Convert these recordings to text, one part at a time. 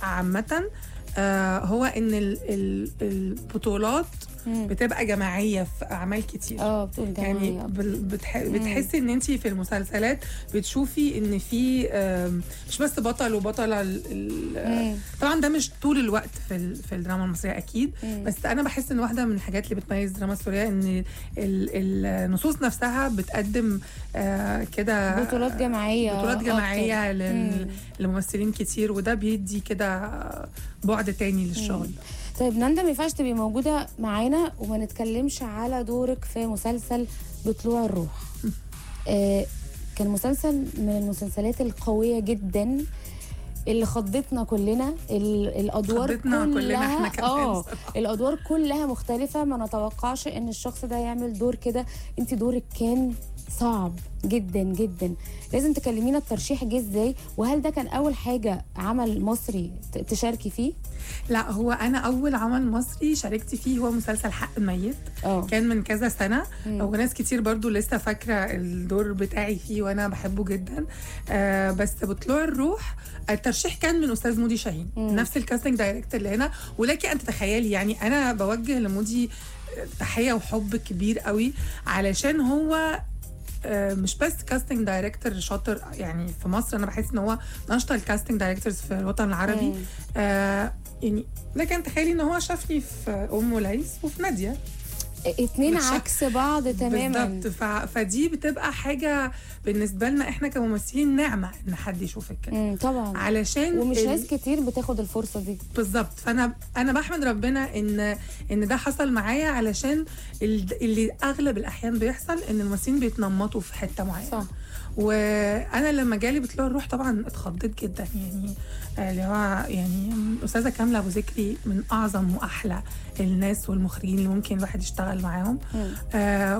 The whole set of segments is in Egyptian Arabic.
عامه آه هو ان ال- ال- البطولات مم. بتبقى جماعيه في اعمال كتير اه بتقول يعني جماعية. بال- بتح... بتحسي ان انت في المسلسلات بتشوفي ان في آم، مش بس بطل وبطله ال... ال... مم. طبعا ده مش طول الوقت في ال... في الدراما المصريه اكيد مم. بس انا بحس ان واحده من الحاجات اللي بتميز الدراما السوريه ان ال... النصوص نفسها بتقدم آه كده بطولات جماعية بطولات أكتر. جماعيه لل... مم. لممثلين كتير وده بيدي كده بعد تاني للشغل طيب ناندا ما ينفعش تبقي موجودة معانا وما نتكلمش على دورك في مسلسل بطلوع الروح آه كان مسلسل من المسلسلات القوية جدا اللي خضتنا كلنا ال- الادوار خضتنا كلنا كلها إحنا كمان اه بصراحة. الادوار كلها مختلفه ما نتوقعش ان الشخص ده يعمل دور كده انت دورك كان صعب جدا جدا لازم تكلمينا الترشيح جه ازاي وهل ده كان اول حاجه عمل مصري ت- تشاركي فيه لا هو انا اول عمل مصري شاركت فيه هو مسلسل حق الميت اه كان من كذا سنه مم. وناس كتير برضو لسه فاكره الدور بتاعي فيه وانا بحبه جدا آه بس بطلوع الروح الترشيح كان من استاذ مودي شاهين مم. نفس الكاستنج دايركتور اللي هنا ولكن انت تخيلي يعني انا بوجه لمودي تحيه وحب كبير قوي علشان هو آه، مش بس كاستنج دايركتور شاطر يعني في مصر انا بحس ان هو من اشطر الكاستنج دايركتورز في الوطن العربي مم. آه يعني لكن تخيلي ان هو شافني في ام وليس وفي ناديه اتنين مش- عكس بعض تماما بالظبط ف... فدي بتبقى حاجه بالنسبه لنا احنا كممثلين نعمه ان حد يشوفك كده مم، طبعا علشان ومش ال- ناس كتير بتاخد الفرصه دي بالظبط فانا انا بحمد ربنا ان ان ده حصل معايا علشان ال- اللي اغلب الاحيان بيحصل ان الممثلين بيتنمطوا في حته معينه صح وانا لما جالي بطلوع الروح طبعا اتخضيت جدا يعني آه، اللي هو يعني استاذه كامله ابو ذكري من اعظم واحلى الناس والمخرجين اللي ممكن الواحد يشتغل معاهم مم. آه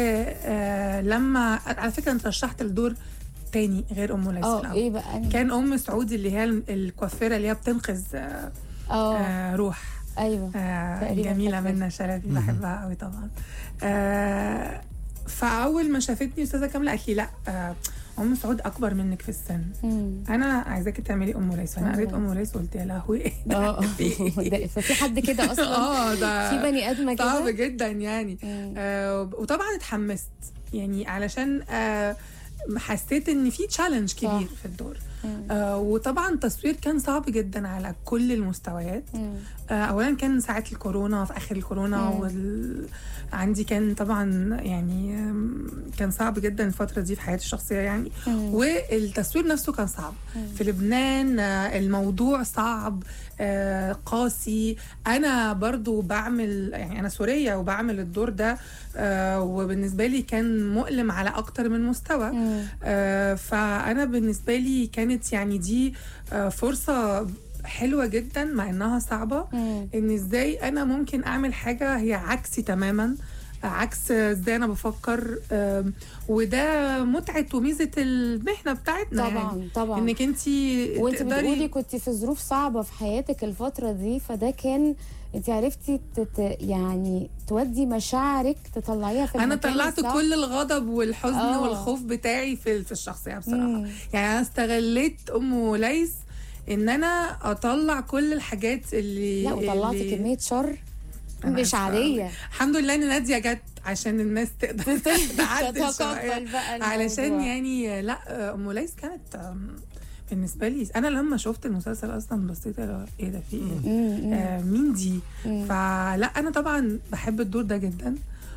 ولما على فكره انا ترشحت لدور تاني غير ام ليس اه الأول. ايه بقى كان ام سعودي اللي هي الكوافيره اللي هي بتنقذ آه اه آه روح ايوه آه تقريباً جميله فاكرة. منى شلبي بحبها قوي طبعا آه فاول ما شافتني استاذه كامله قالت لي لا آه ام سعود اكبر منك في السن مم. انا عايزاكي تعملي ام ليس فانا أم قريت ليس. ام ليس وقلت يا لهوي إيه ده؟ اه ده- ففي حد كده اصلا اه ده في بني ادمه صعب كده جدا يعني مم. آه وطبعا اتحمست يعني علشان آه حسيت ان في تشالنج كبير في الدور مم. آه وطبعا التصوير كان صعب جدا على كل المستويات مم. آه اولا كان ساعات الكورونا في اخر الكورونا مم. وال... عندي كان طبعا يعني آم، كان صعب جدا الفتره دي في حياتي الشخصيه يعني مم. والتصوير نفسه كان صعب مم. في لبنان آه، الموضوع صعب آه، قاسي انا برضو بعمل يعني انا سوريه وبعمل الدور ده آه، وبالنسبه لي كان مؤلم على اكتر من مستوى مم. آه، فانا بالنسبه لي كانت يعني دي آه، فرصه حلوه جدا مع انها صعبه مم. ان ازاي انا ممكن اعمل حاجه هي عكسي تماما عكس ازاي انا بفكر آم، وده متعه وميزه المهنه بتاعتنا يعني طبعا طبعا انك انت وانت بتقولي كنت في ظروف صعبه في حياتك الفتره دي فده كان انت عرفتي تت يعني تودي مشاعرك تطلعيها في انا المكان طلعت الصح. كل الغضب والحزن آه. والخوف بتاعي في في الشخصيه بصراحه مم. يعني انا استغليت ام ليس ان انا اطلع كل الحاجات اللي لا وطلعتي اللي كميه شر أنا مش آسفة عاديه أوي. الحمد لله ان ناديه جت عشان الناس تقدر تعدل شويه تتقبل بقى علشان الموضوع. يعني لا ام ليس كانت أم، بالنسبه لي انا لما شفت المسلسل اصلا بصيت اللي هو ايه ده في ايه مم، مم. آه مين دي مم. فلا انا طبعا بحب الدور ده جدا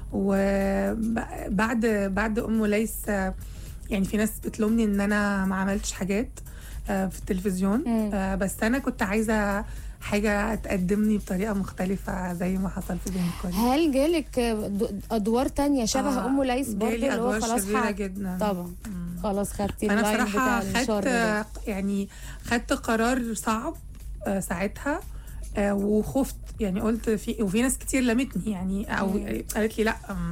وبعد بعد ام ليس آه، يعني في ناس بتلومني ان انا ما عملتش حاجات آه، في التلفزيون مم. آه، بس انا كنت عايزه حاجه تقدمني بطريقه مختلفه زي ما حصل في بين الكل هل جالك د- ادوار تانية شبه آه، ام ليس برضه جالي اللي هو ادوار خلاص شريره حق جدا طبعا مم. خلاص خدتي انا اللاين بصراحه بتاع الشر ده. خدت يعني خدت قرار صعب آه، ساعتها آه، وخفت يعني قلت في وفي ناس كتير لمتني يعني او مم. قالت لي لا أم،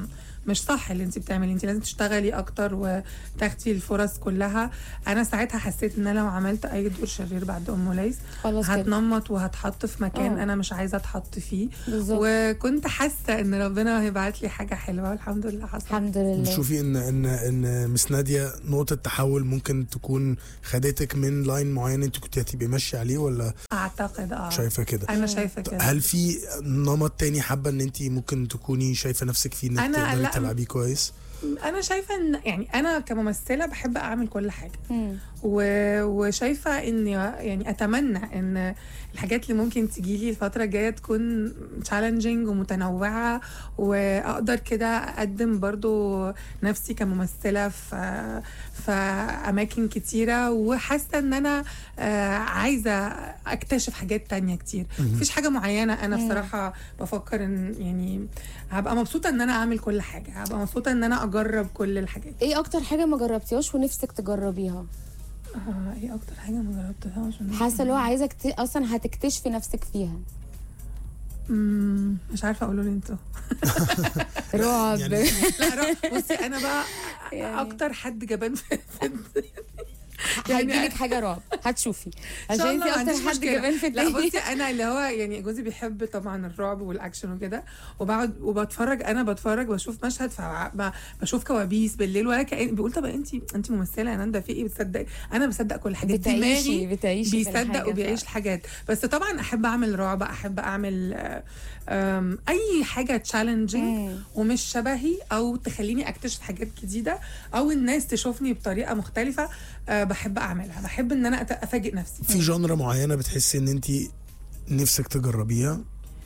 مش صح اللي انت بتعمليه انت لازم تشتغلي اكتر وتاخدي الفرص كلها انا ساعتها حسيت ان انا لو عملت اي دور شرير بعد ام ليس خلاص كده هتنمط وهتحط في مكان اه. انا مش عايزه اتحط فيه بالظبط وكنت حاسه ان ربنا هيبعت لي حاجه حلوه والحمد لله حصل الحمد لله بتشوفي ان ان ان مس ناديه نقطه تحول ممكن تكون خدتك من لاين معين انت كنت هتبقي ماشيه عليه ولا اعتقد اه شايفه كده انا شايفه كده هل في نمط تاني حابه ان انت ممكن تكوني شايفه نفسك فيه انك أنا تقدري لا. تلعبيه كويس انا شايفه ان يعني انا كممثله بحب اعمل كل حاجه مم. و... وشايفه ان يعني اتمنى ان الحاجات اللي ممكن تجيلي الفتره الجايه تكون تشالنجينج ومتنوعه واقدر كده اقدم برضو نفسي كممثله في في اماكن كتيره وحاسه ان انا آه، عايزه اكتشف حاجات تانية كتير مفيش حاجه معينه انا مم. بصراحه بفكر ان يعني هبقى مبسوطه ان انا اعمل كل حاجه هبقى مبسوطه ان انا اجرب كل الحاجات ايه اكتر حاجه ما جربتيهاش ونفسك تجربيها آه، ايه اكتر حاجه ما جربتهاش حاسه اللي هو عايزه كت... اصلا هتكتشفي نفسك فيها مم، مش عارفه اقوله لي انتوا رعب يعني- لا رو- بصي انا بقى يعني- اكتر حد جبان في في- هيجيلك حاجه رعب هتشوفي إن شاء عشان الله انت ما عنديش اكتر حد مشكلة. جبان في لا الدنيا بصي انا اللي هو يعني جوزي بيحب طبعا الرعب والاكشن وكده وبقعد وبتفرج انا بتفرج بشوف مشهد فبشوف كوابيس بالليل ولا كأن بيقول طب انت انت ممثله يا ناندا في ايه بتصدقي انا بصدق كل الحاجات بتعيشي دماغي بتعيشي في بيصدق الحاجة وبيعيش ف- الحاجات بس طبعا احب اعمل رعب احب اعمل آه، آم، اي حاجه تشالنجينج مم. ومش شبهي او تخليني اكتشف حاجات جديده او الناس تشوفني بطريقه مختلفه أه بحب اعملها بحب ان انا أت- افاجئ نفسي في جانرا معينه بتحسي ان انت نفسك تجربيها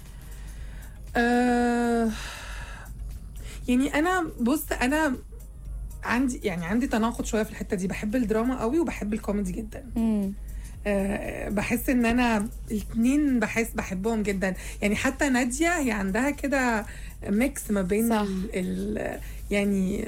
أه يعني انا بص انا عندي يعني عندي تناقض شويه في الحته دي بحب الدراما قوي وبحب الكوميدي جدا مم. أه بحس ان انا الاثنين بحس بحبهم جدا يعني حتى ناديه هي عندها كده ميكس ما بين صح. ال ال يعني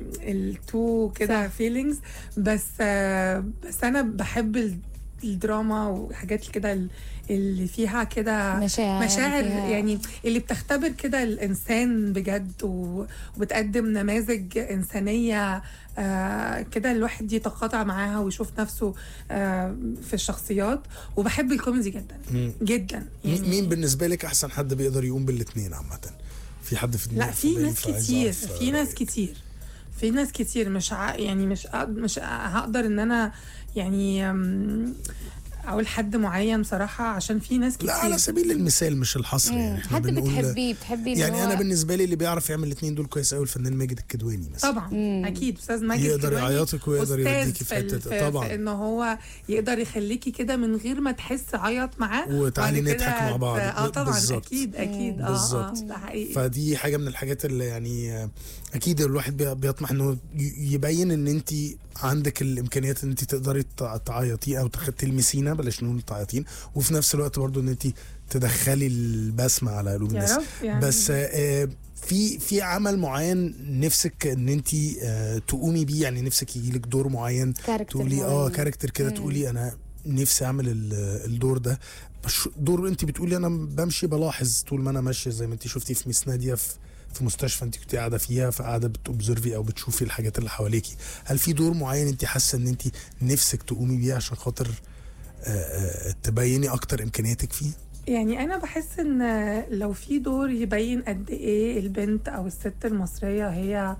التو كده صح. فيلينجز بس آه، بس انا بحب ال- الدراما وحاجات كده ال- اللي فيها كده مشاعر مشاعر فيها- يعني اللي بتختبر كده الانسان بجد و- وبتقدم نماذج انسانيه آه كده الواحد يتقاطع معاها ويشوف نفسه آه في الشخصيات وبحب الكوميدي جدا مم. جدا مين مين بالنسبه لك احسن حد بيقدر يقوم بالاثنين عامه في حد في لا دماغك في بالي ناس فعايز كتير أعرف في ناس رأيك. كتير في ناس كتير مش ع... يعني مش أ- مش هقدر ان انا يعني أم، اقول حد معين بصراحه عشان في ناس كتير لا على سبيل المثال مش الحصر يعني مم. احنا حد بنقول بتحبيه بتحبي اللي يعني هو انا بالنسبه لي اللي بيعرف يعمل الاثنين دول كويس قوي الفنان ماجد الكدواني مثلا طبعا مم. اكيد استاذ ماجد يقدر كدواني يعيطك ويقدر أستاذ يوديكي في ال- حته طبعا في انه هو يقدر يخليكي كده من غير ما تحس عيط معاه وتعالي وبعد كده نضحك مع بعض. اه طبعا بالظبط. اكيد اكيد اه اه بالظبط. ده حقيقي فدي حاجه من الحاجات اللي يعني آه، اكيد الواحد بي- بيطمح انه ي- يبين ان انت عندك الامكانيات ان انت تقدري تع- تعيطيه او تخ- تلمسينا بلاش نقول تعيطين وفي نفس الوقت برضو ان انت تدخلي البسمه على قلوب يا الناس رب يعني بس آه، في في عمل معين نفسك ان انت آه، تقومي بيه يعني نفسك يجيلك دور معين كاركتر تقولي اه معين. كاركتر كده مم. تقولي انا نفسي اعمل ال- الدور ده بش- دور انت بتقولي انا بمشي بلاحظ طول ما انا ماشيه زي ما انت شفتي في ميس ناديه في في مستشفى انت كنت قاعده فيها فقاعده بتوبزرفي او بتشوفي الحاجات اللي حواليكي هل في دور معين انت حاسه ان انت نفسك تقومي بيه عشان خاطر آه، آه، تبيني اكتر امكانياتك فيه يعني انا بحس ان لو في دور يبين قد ايه البنت او الست المصريه هي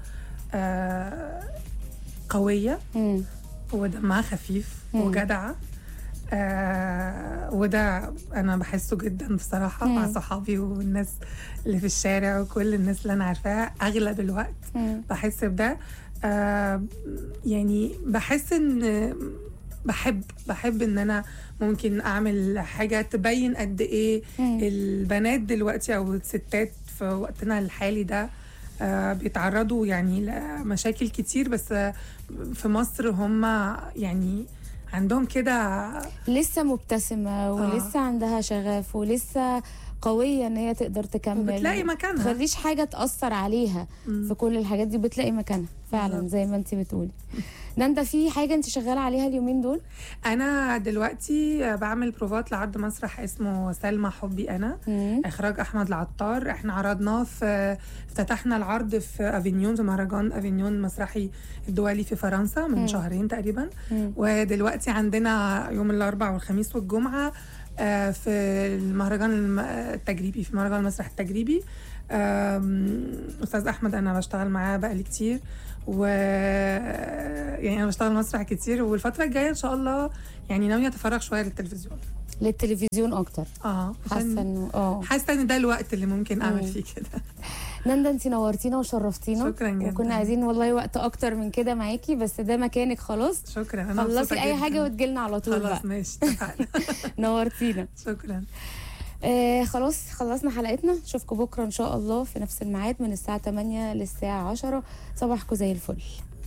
آه، قويه مم. ودمها خفيف مم. وجدعه آه وده انا بحسه جدا بصراحه مم. مع صحابي والناس اللي في الشارع وكل الناس اللي انا عارفاها اغلب الوقت مم. بحس بده آه يعني بحس ان بحب بحب ان انا ممكن اعمل حاجه تبين قد ايه مم. البنات دلوقتي او الستات في وقتنا الحالي ده آه، بيتعرضوا يعني لمشاكل كتير بس آه، في مصر هم يعني عندهم كده لسه مبتسمة ولسه عندها شغف ولسه قويه ان هي تقدر تكمل وبتلاقي مكانها تخليش حاجه تاثر عليها مم. في كل الحاجات دي بتلاقي مكانها فعلا بالظبط. زي ما انت بتقولي ناندا في حاجه انت شغاله عليها اليومين دول انا دلوقتي بعمل بروفات لعرض مسرح اسمه سلمى حبي انا مم. اخراج احمد العطار احنا عرضناه في افتتحنا العرض في افينيون في مهرجان افينيون المسرحي الدولي في فرنسا من مم. شهرين تقريبا مم. ودلوقتي عندنا يوم الاربعاء والخميس والجمعه آه، في المهرجان الم- التجريبي في مهرجان المسرح التجريبي آم، استاذ احمد انا بشتغل معاه بقالي كتير و يعني انا بشتغل مسرح كتير والفتره الجايه ان شاء الله يعني ناويه اتفرغ شويه للتلفزيون للتلفزيون اكتر اه حاسه عشان انه اه حاسه ان ده الوقت اللي ممكن اعمل مم. فيه كده ناندا انت نورتينا وشرفتينا شكرا جدا وكنا عايزين والله وقت اكتر من كده معاكي بس ده مكانك خلاص شكرا انا مبسوطة خلصي اي جداً. حاجه وتجيلنا على طول خلاص بقى ماشي اتفقنا نورتينا شكرا آه خلاص خلصنا حلقتنا نشوفكم بكره ان شاء الله في نفس الميعاد من الساعه 8 للساعه 10 صباحكم زي الفل